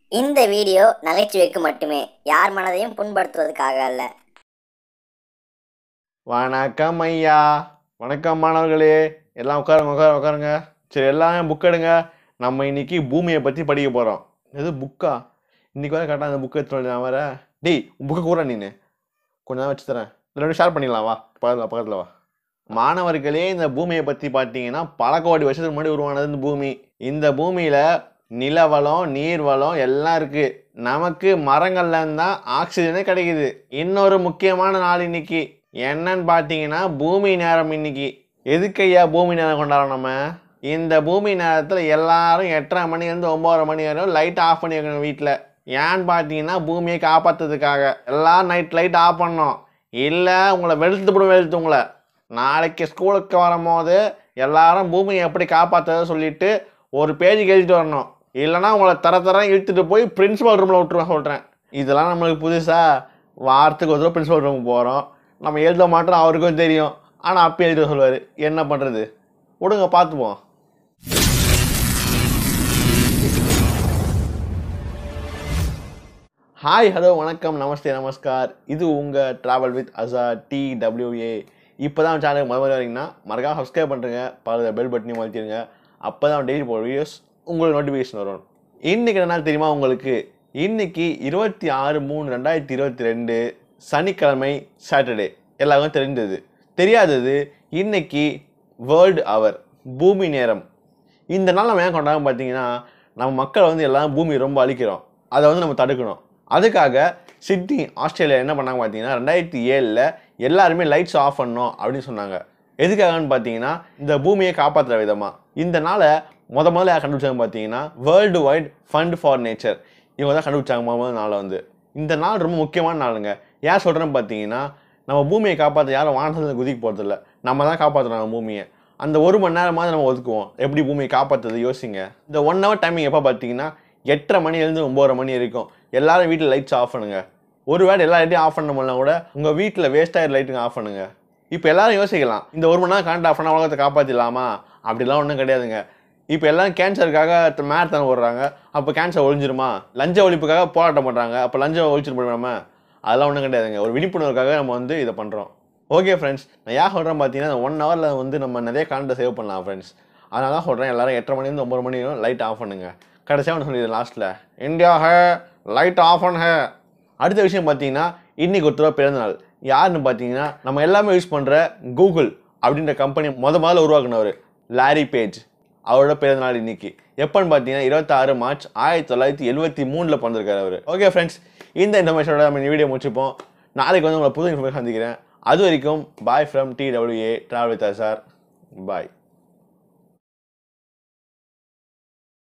இந்த வீடியோ நகைச்சுவைக்கு மட்டுமே யார் மனதையும் புண்படுத்துவதற்காக அல்ல வணக்கம் ஐயா வணக்கம் மாணவர்களே எல்லாம் உட்காருங்க உட்காருங்க உட்காருங்க சரி எல்லாரும் புக் எடுங்க நம்ம இன்னைக்கு பூமியை பற்றி படிக்க போகிறோம் எது புக்கா இன்னைக்கு வர கரெக்டாக அந்த புக்கை எடுத்து நான் வர டேய் புக்கை கூட நீனு கொஞ்ச நேரம் வச்சு தரேன் ரெண்டு ஷேர் பண்ணிடலாம் வா பக்கத்தில் பக்கத்தில் வா மாணவர்களே இந்த பூமியை பற்றி பார்த்தீங்கன்னா பல கோடி வருஷத்துக்கு முன்னாடி உருவானது இந்த பூமி இந்த பூமியில் நிலவளம் நீர்வளம் எல்லாம் இருக்குது நமக்கு மரங்கள்ல இருந்து தான் ஆக்சிஜனே கிடைக்குது இன்னொரு முக்கியமான நாள் இன்னைக்கு என்னன்னு பார்த்தீங்கன்னா பூமி நேரம் இன்னைக்கு எதுக்கு ஐயா பூமி நேரம் கொண்டாடுறோம் நம்ம இந்த பூமி நேரத்தில் எல்லாரும் எட்டரை மணிலேருந்து ஒம்பதரை மணி வரையும் லைட் ஆஃப் பண்ணி வைக்கணும் வீட்டில் ஏன்னு பார்த்தீங்கன்னா பூமியை காப்பாற்றுறதுக்காக எல்லாம் நைட் லைட் ஆஃப் பண்ணோம் இல்லை உங்களை வெளுத்து போடும் வெளுத்து உங்களை நாளைக்கு ஸ்கூலுக்கு வரும்போது எல்லாரும் பூமியை எப்படி காப்பாற்றுறத சொல்லிட்டு ஒரு பேஜ் எழுதிட்டு வரணும் இல்லைன்னா உங்களை தர தர இழுத்துட்டு போய் பிரின்சிபல் ரூமில் விட்டுருவேன் சொல்கிறேன் இதெல்லாம் நம்மளுக்கு புதுசாக வாரத்துக்கு ஒரு தடவை பிரின்சிபல் ரூமுக்கு போகிறோம் நம்ம எழுத மாட்டோம் அவருக்கும் தெரியும் ஆனால் அப்போ எழுத சொல்லுவார் என்ன பண்ணுறது விடுங்க பார்த்துப்போம் ஹாய் ஹலோ வணக்கம் நமஸ்தே நமஸ்கார் இது உங்கள் ட்ராவல் வித் அசா டி டபிள்யூஏ இப்போ தான் சேனலுக்கு முதல் வரீங்கன்னா மறக்காம சப்ஸ்கிரைப் பண்ணுறேங்க பல பெல் பட்டனையும் வளர்த்திருங்க அப்போ தான் டெய்லி போகிற வீடியோஸ் உங்களுக்கு நோட்டிஃபிகேஷன் வரும் இன்றைக்கி என்ன நாள் தெரியுமா உங்களுக்கு இன்னைக்கு இருபத்தி ஆறு மூணு ரெண்டாயிரத்தி இருபத்தி ரெண்டு சனிக்கிழமை சாட்டர்டே எல்லாருக்கும் தெரிந்தது தெரியாதது இன்னைக்கு வேர்ல்டு அவர் பூமி நேரம் இந்த நாள் நம்ம ஏன் கொண்டாட பார்த்தீங்கன்னா நம்ம மக்கள் வந்து எல்லாம் பூமி ரொம்ப அழிக்கிறோம் அதை வந்து நம்ம தடுக்கணும் அதுக்காக சிட்னி ஆஸ்திரேலியா என்ன பண்ணாங்க பார்த்தீங்கன்னா ரெண்டாயிரத்தி ஏழில் எல்லாருமே லைட்ஸ் ஆஃப் பண்ணணும் அப்படின்னு சொன்னாங்க எதுக்காகன்னு பார்த்தீங்கன்னா இந்த பூமியை காப்பாற்றுற விதமாக இந்த நாளை முத முதல்ல யார் கண்டுபிடிச்சாங்க பார்த்தீங்கன்னா world wide fund for nature இவங்க தான் கண்டுபிடிச்சாங்க முத முதல் நாளை வந்து இந்த நாள் ரொம்ப முக்கியமான நாளுங்க ஏன் சொல்கிறேன்னு பார்த்தீங்கன்னா நம்ம பூமியை காப்பாற்ற யாரும் வானத்தில் குதிக்க போகிறதில்ல நம்ம தான் காப்பாற்றுறோம் நம்ம பூமியை அந்த ஒரு மணி நேரமாவது நம்ம ஒதுக்குவோம் எப்படி பூமியை காப்பாற்றுறது யோசிங்க இந்த ஒன் ஹவர் டைமிங் எப்போ பார்த்தீங்கன்னா எட்டரை மணிலேருந்து ஒம்பது மணி வரைக்கும் எல்லாரும் வீட்டில் லைட்ஸ் ஆஃப் பண்ணுங்க ஒரு வேளை எல்லா லைட்டையும் ஆஃப் பண்ண முடியல கூட உங்கள் வீட்டில் வேஸ்ட் ஆகிற லைட்டுங்க ஆஃப் பண்ணுங்க இப்போ எல்லாரும் யோசிக்கலாம் இந்த ஒரு மணி நேரம் கரண்ட் ஆஃப் பண்ணால் உலகத்தை காப்பாற்றிடலாமா அப்படிலாம் ஒன்றும் கிடையாதுங்க இப்போ எல்லாரும் கேன்சருக்காக மேரத்தான் ஓடுறாங்க அப்போ கேன்சர் ஒழிஞ்சிருமா லஞ்ச ஒழிப்புக்காக போராட்டம் பண்ணுறாங்க அப்போ லஞ்சம் ஒழிச்சிட்டு நம்ம அதெல்லாம் ஒன்றும் கிடையாதுங்க ஒரு விழிப்புணர்வுக்காக நம்ம வந்து இதை பண்ணுறோம் ஓகே ஃப்ரெண்ட்ஸ் நான் ஏன் சொல்கிறேன் பார்த்தீங்கன்னா இந்த ஒன் ஹவரில் வந்து நம்ம நிறைய கரண்ட்டை சேவ் பண்ணலாம் ஃப்ரெண்ட்ஸ் அதனால தான் சொல்கிறேன் எல்லாரும் எட்டரை மணிலேருந்து ஒம்பது மணி வரையும் லைட் ஆஃப் பண்ணுங்க கடைசியாக ஒன்று சொல்லிடுறேன் லாஸ்ட்டில் India hey light off on hey அடுத்த விஷயம் பார்த்தீங்கன்னா இன்னைக்கு ஒருத்தர் பிறந்த நாள் யாருன்னு பார்த்தீங்கன்னா நம்ம எல்லாமே யூஸ் பண்ணுற கூகுள் அப்படின்ற கம்பெனி முத முதல்ல உருவாக்குனவர் லாரி பேஜ் அவரோட பிறந்த நாள் இன்னைக்கு எப்போன்னு பார்த்தீங்கன்னா இருபத்தாறு மார்ச் ஆயிரத்தி தொள்ளாயிரத்தி எழுபத்தி மூணில் பிறந்திருக்காரு அவர் ஓகே ஃப்ரெண்ட்ஸ் இந்த இன்ஃபர்மேஷனோட நம்ம இந்த வீடியோ முடிச்சுப்போம் நாளைக்கு வந்து உங்களை புது இன்ஃபர்மேஷன் சந்திக்கிறேன் அது வரைக்கும் bye from T W A travel with sir bye